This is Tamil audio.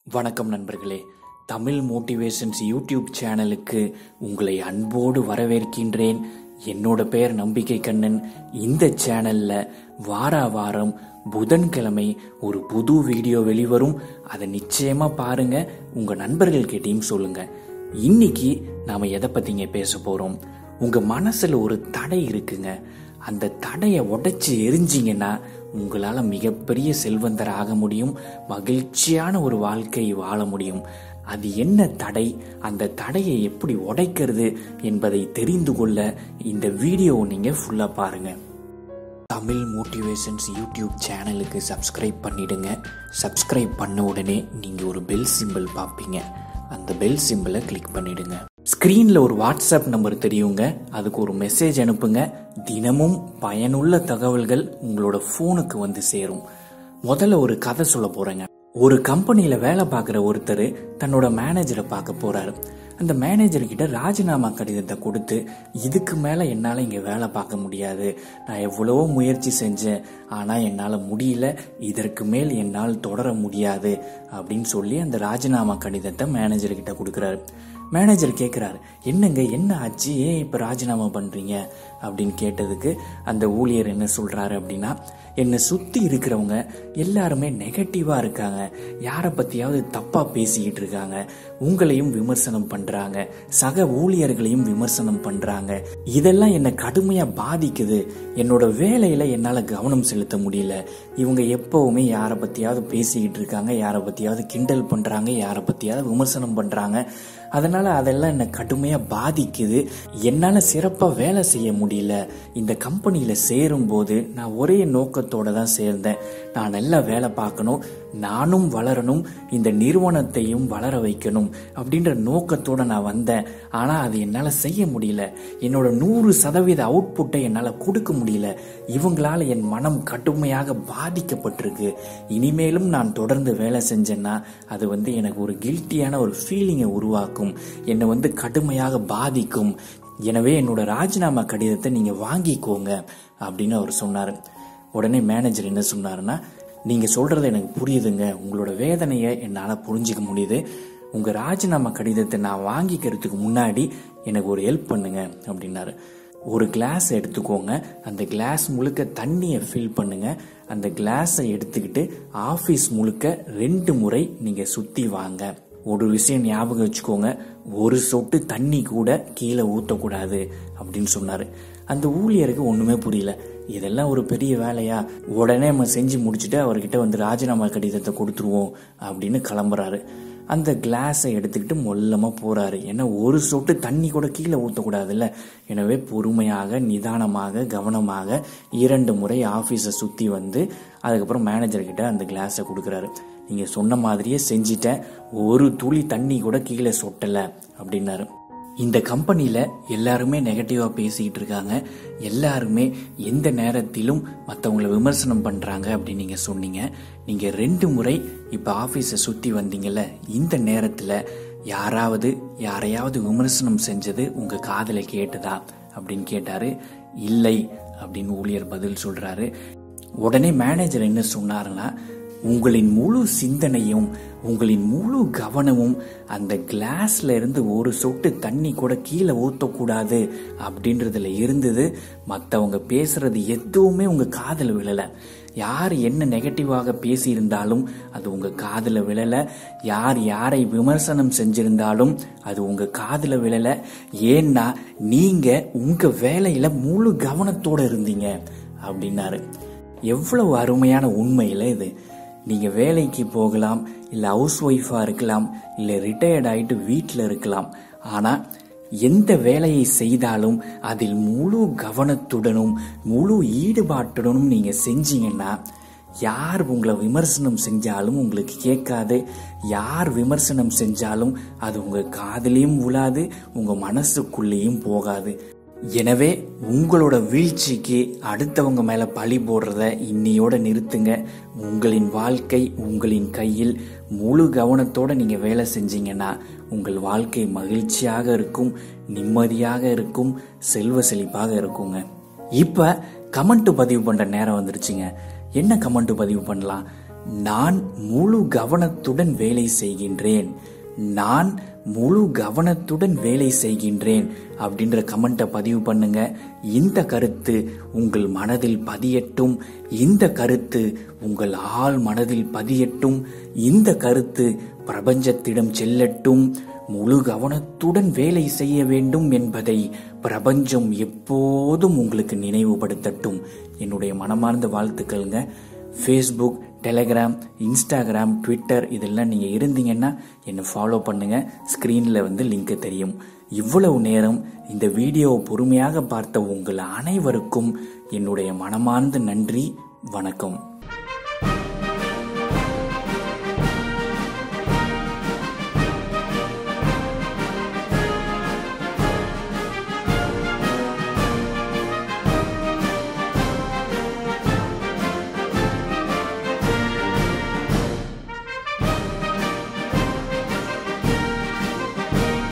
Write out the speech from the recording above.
வணக்கம் நண்பர்களே தமிழ் மோட்டிவேஷன்ஸ் யூடியூப் சேனலுக்கு உங்களை அன்போடு வரவேற்கின்றேன் என்னோட பெயர் நம்பிக்கை கண்ணன் இந்த சேனல்ல வார வாரம் புதன்கிழமை ஒரு புது வீடியோ வெளிவரும் அதை நிச்சயமா பாருங்க உங்க நண்பர்கள் கிட்டயும் சொல்லுங்க இன்னைக்கு நாம எதை பத்திங்க பேச போறோம் உங்க மனசுல ஒரு தடை இருக்குங்க அந்த தடையை உடைச்சு எரிஞ்சிங்கன்னா உங்களால மிகப்பெரிய செல்வந்தர் ஆக முடியும் மகிழ்ச்சியான ஒரு வாழ்க்கை வாழ முடியும் அது என்ன தடை அந்த தடையை எப்படி உடைக்கிறது என்பதை தெரிந்து கொள்ள இந்த வீடியோ நீங்க ஃபுல்லா பாருங்க தமிழ் மோட்டிவேஷன்ஸ் யூடியூப் சேனலுக்கு சப்ஸ்கிரைப் பண்ணிடுங்க சப்ஸ்கிரைப் பண்ண உடனே நீங்க ஒரு பெல் சிம்பிள் பார்ப்பீங்க அந்த பெல் சிம்பிளை கிளிக் பண்ணிடுங்க ஸ்க்ரீன்ல ஒரு வாட்ஸ்அப் நம்பர் தெரியுங்க அதுக்கு ஒரு மெசேஜ் அனுப்புங்க தினமும் பயனுள்ள தகவல்கள் உங்களோட ஃபோனுக்கு வந்து சேரும் முதல்ல ஒரு கதை சொல்ல போறேங்க ஒரு கம்பெனியில வேலை பார்க்குற ஒருத்தர் தன்னோட மேனேஜரை பார்க்க போறாரு அந்த மேனேஜர் கிட்ட ராஜினாமா கடிதத்தை கொடுத்து இதுக்கு மேல என்னால இங்க வேலை பார்க்க முடியாது நான் எவ்வளவோ முயற்சி செஞ்சேன் ஆனா என்னால முடியல இதற்கு மேல் என்னால் தொடர முடியாது அப்படின்னு சொல்லி அந்த ராஜினாமா கடிதத்தை மேனேஜர் கிட்ட கொடுக்குறாரு மேனேஜர் கேட்குறாரு என்னங்க என்ன ஆச்சு ஏன் இப்போ ராஜினாமா பண்ணுறீங்க அப்படின்னு கேட்டதுக்கு அந்த ஊழியர் என்ன சொல்கிறாரு அப்படின்னா என்னை சுற்றி இருக்கிறவங்க எல்லாருமே நெகட்டிவாக இருக்காங்க யாரை பற்றியாவது தப்பாக பேசிக்கிட்டு இருக்காங்க உங்களையும் விமர்சனம் பண்ணுறாங்க சக ஊழியர்களையும் விமர்சனம் பண்ணுறாங்க இதெல்லாம் என்னை கடுமையாக பாதிக்குது என்னோட வேலையில் என்னால் கவனம் செலுத்த முடியல இவங்க எப்போவுமே யாரை பற்றியாவது பேசிக்கிட்டு இருக்காங்க யாரை பற்றியாவது கிண்டல் பண்ணுறாங்க யாரை பற்றியாவது விமர்சனம் பண்ணுறாங்க அதனால அதெல்லாம் என்னை கடுமையாக பாதிக்குது என்னால் சிறப்பாக வேலை செய்ய முடியல இந்த கம்பெனியில் சேரும்போது நான் ஒரே நோக்கத்தோட தான் சேர்ந்தேன் நான் நல்லா வேலை பார்க்கணும் நானும் வளரணும் இந்த நிறுவனத்தையும் வளர வைக்கணும் அப்படின்ற நோக்கத்தோட நான் வந்தேன் ஆனால் அது என்னால் செய்ய முடியல என்னோட நூறு சதவீத அவுட்புட்டை என்னால் கொடுக்க முடியல இவங்களால என் மனம் கடுமையாக பாதிக்கப்பட்டிருக்கு இனிமேலும் நான் தொடர்ந்து வேலை செஞ்சேன்னா அது வந்து எனக்கு ஒரு கில்ட்டியான ஒரு ஃபீலிங்கை உருவாக்கும் என்னை வந்து கடுமையாக பாதிக்கும் எனவே என்னோட ராஜினாமா கடிதத்தை நீங்க வாங்கிக்கோங்க அப்படின்னு அவர் சொன்னார் உடனே மேனேஜர் என்ன சொன்னாருன்னா நீங்க சொல்றது எனக்கு புரியுதுங்க உங்களோட வேதனையை என்னால் புரிஞ்சிக்க முடியுது உங்க ராஜினாமா கடிதத்தை நான் வாங்கிக்கிறதுக்கு முன்னாடி எனக்கு ஒரு ஹெல்ப் பண்ணுங்க அப்படின்னாரு ஒரு கிளாஸ் எடுத்துக்கோங்க அந்த கிளாஸ் முழுக்க தண்ணியை ஃபில் பண்ணுங்க அந்த கிளாஸை எடுத்துக்கிட்டு ஆஃபீஸ் முழுக்க ரெண்டு முறை நீங்க சுத்தி வாங்க ஒரு விஷயம் ஞாபகம் வச்சுக்கோங்க ஒரு சொட்டு தண்ணி கூட கீழே ஊற்றக்கூடாது அப்படின்னு சொன்னாரு அந்த ஊழியருக்கு ஒண்ணுமே புரியல இதெல்லாம் ஒரு பெரிய வேலையா உடனே நம்ம செஞ்சு முடிச்சுட்டு அவர்கிட்ட வந்து ராஜினாமா கடிதத்தை கொடுத்துருவோம் அப்படின்னு கிளம்புறாரு அந்த கிளாஸை எடுத்துக்கிட்டு மொல்லமா போறாரு ஏன்னா ஒரு சொட்டு தண்ணி கூட கீழே ஊற்றக்கூடாதுல்ல எனவே பொறுமையாக நிதானமாக கவனமாக இரண்டு முறை ஆஃபீஸை சுற்றி வந்து அதுக்கப்புறம் மேனேஜர் கிட்ட அந்த கிளாஸை கொடுக்குறாரு நீங்க சொன்ன மாதிரியே செஞ்சிட்டேன் ஒரு துளி தண்ணி கூட கீழே சொட்டல அப்படின்னாரு இந்த கம்பெனியில எல்லாருமே நெகட்டிவா பேசிக்கிட்டு இருக்காங்க எல்லாருமே எந்த நேரத்திலும் மற்றவங்களை விமர்சனம் பண்றாங்க அப்படின்னு நீங்க சொன்னீங்க நீங்க ரெண்டு முறை இப்ப ஆபீஸை சுத்தி வந்தீங்கல்ல இந்த நேரத்துல யாராவது யாரையாவது விமர்சனம் செஞ்சது உங்க காதல கேட்டுதா அப்படின்னு கேட்டாரு இல்லை அப்படின்னு ஊழியர் பதில் சொல்றாரு உடனே மேனேஜர் என்ன சொன்னாருன்னா உங்களின் முழு சிந்தனையும் உங்களின் முழு கவனமும் அந்த கிளாஸ்ல இருந்து ஒரு சொட்டு தண்ணி கூட கீழே ஊற்றக்கூடாது அப்படின்றதுல இருந்தது மற்றவங்க பேசுறது எதுவுமே உங்க காதல விழல யார் என்ன நெகட்டிவாக பேசியிருந்தாலும் அது உங்க காதல விழல யார் யாரை விமர்சனம் செஞ்சிருந்தாலும் அது உங்க காதல விழல ஏன்னா நீங்க உங்க வேலையில முழு கவனத்தோட இருந்தீங்க அப்படின்னாரு எவ்வளவு அருமையான உண்மையில இது நீங்க வேலைக்கு போகலாம் இல்ல ஹவுஸ் ஒய்ஃபா இருக்கலாம் இல்ல ரிட்டையர்ட் ஆயிட்டு வீட்டில் இருக்கலாம் ஆனா எந்த வேலையை செய்தாலும் அதில் முழு கவனத்துடனும் முழு ஈடுபாட்டுடனும் நீங்க செஞ்சீங்கன்னா யார் உங்களை விமர்சனம் செஞ்சாலும் உங்களுக்கு கேட்காது யார் விமர்சனம் செஞ்சாலும் அது உங்க காதலையும் உழாது உங்க மனசுக்குள்ளேயும் போகாது எனவே உங்களோட வீழ்ச்சிக்கு அடுத்தவங்க மேல பழி போடுறத இன்னையோட நிறுத்துங்க உங்களின் வாழ்க்கை உங்களின் கையில் முழு கவனத்தோட நீங்க வேலை செஞ்சீங்கன்னா உங்கள் வாழ்க்கை மகிழ்ச்சியாக இருக்கும் நிம்மதியாக இருக்கும் செல்வ செழிப்பாக இருக்குங்க இப்ப கமெண்ட் பதிவு பண்ற நேரம் வந்துருச்சுங்க என்ன கமெண்ட் பதிவு பண்ணலாம் நான் முழு கவனத்துடன் வேலை செய்கின்றேன் நான் முழு கவனத்துடன் வேலை செய்கின்றேன் அப்படின்ற கமெண்ட்டை பதிவு பண்ணுங்க இந்த கருத்து உங்கள் மனதில் பதியட்டும் இந்த கருத்து உங்கள் ஆள் மனதில் பதியட்டும் இந்த கருத்து பிரபஞ்சத்திடம் செல்லட்டும் முழு கவனத்துடன் வேலை செய்ய வேண்டும் என்பதை பிரபஞ்சம் எப்போதும் உங்களுக்கு நினைவுபடுத்தட்டும் என்னுடைய மனமார்ந்த வாழ்த்துக்கள்ங்க ஃபேஸ்புக் டெலகிராம் இன்ஸ்டாகிராம் ட்விட்டர் இதெல்லாம் நீங்கள் இருந்தீங்கன்னா என்னை ஃபாலோ பண்ணுங்கள் ஸ்க்ரீனில் வந்து லிங்க் தெரியும் இவ்வளவு நேரம் இந்த வீடியோவை பொறுமையாக பார்த்த உங்கள் அனைவருக்கும் என்னுடைய மனமார்ந்த நன்றி வணக்கம்